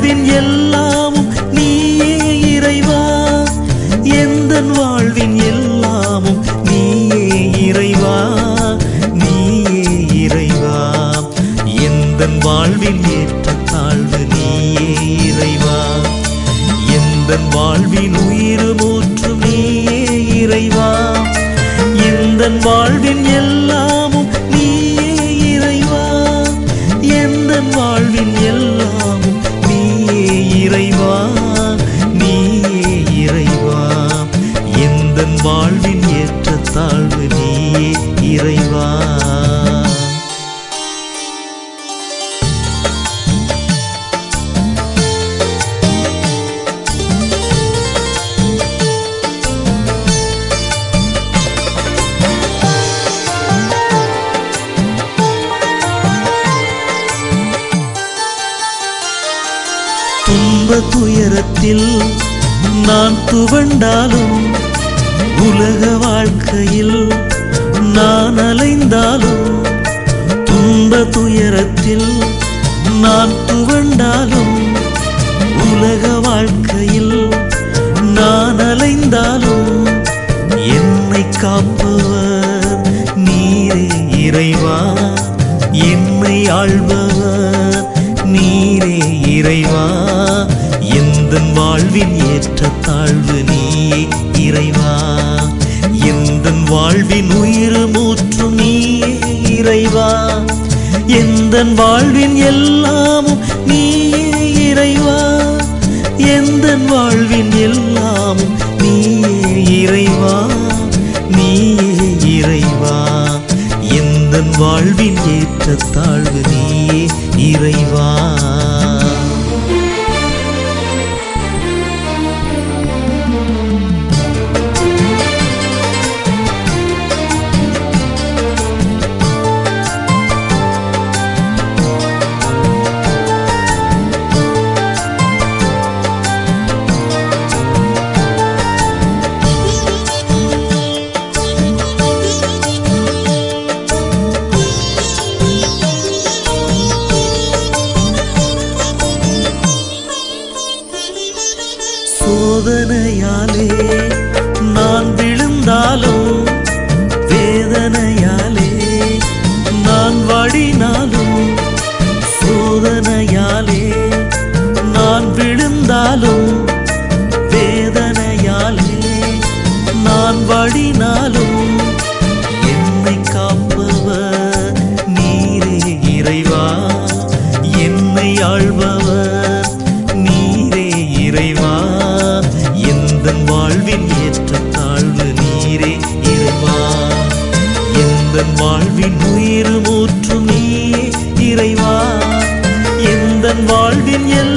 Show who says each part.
Speaker 1: வாழ்வின் எல்லாமும் நீயே இறைவா எந்தன் வாழ்வின் எல்லாமும் நீயே இறைவா நீயே இறைவா எந்தன் வாழ்வின் ஏற்ற தாழ்வு நீயே இறைவா எந்தன் வாழ்வின் உயிர் மூற்றும் நீயே இறைவா எந்தன் வாழ்வின் எல்லாமும் நீயே இறைவா எந்தன் வாழ்வின் எல்லாமும் நீயே இறைவா நீயே இறைவா எந்தன் வாழ்வின் ஏற்ற தாழ்வு நீயே இறைவா துன்ப துயரத்தில் நான் துவண்டாலும் உலக வாழ்க்கையில் நான் அலைந்தாலும் துன்ப துயரத்தில் நான் துவண்டாலும் உலக வாழ்க்கையில் நான் அலைந்தாலும் என்னை காப்பவர் நீரே இறைவா என்னை ஆள்பவர் நீரே இறைவா எந்தன் வாழ்வின் ஏற்ற தாழ்வு நீயே இறைவா எந்தன் வாழ்வின் உயிர் மூற்றும் நீயே இறைவா எந்தன் வாழ்வின் எல்லாமும் நீயே இறைவா எந்தன் வாழ்வின் எல்லாமும் நீயே இறைவா நீயே இறைவா எந்தன் வாழ்வின் ஏற்ற தாழ்வு நீயே இறைவா சோதனையாலே நான் விழுந்தாலும் வேதனையாலே நான் வடினாலும் சோதனையாலே நான் விழுந்தாலும் வேதனையாலே நான் வடினாலும் என்னை காப்பவர் நீரே இறைவா என்னை ஆள்பவர் நீரே இறைவா எந்தன் வாழ்வின் ஏற்ற தாழ்வு நீரே இறைவா எந்தன் வாழ்வின் உயிர் மூற்றும் நீயே இறைவா எந்தன் வாழ்வின் எல்லாம்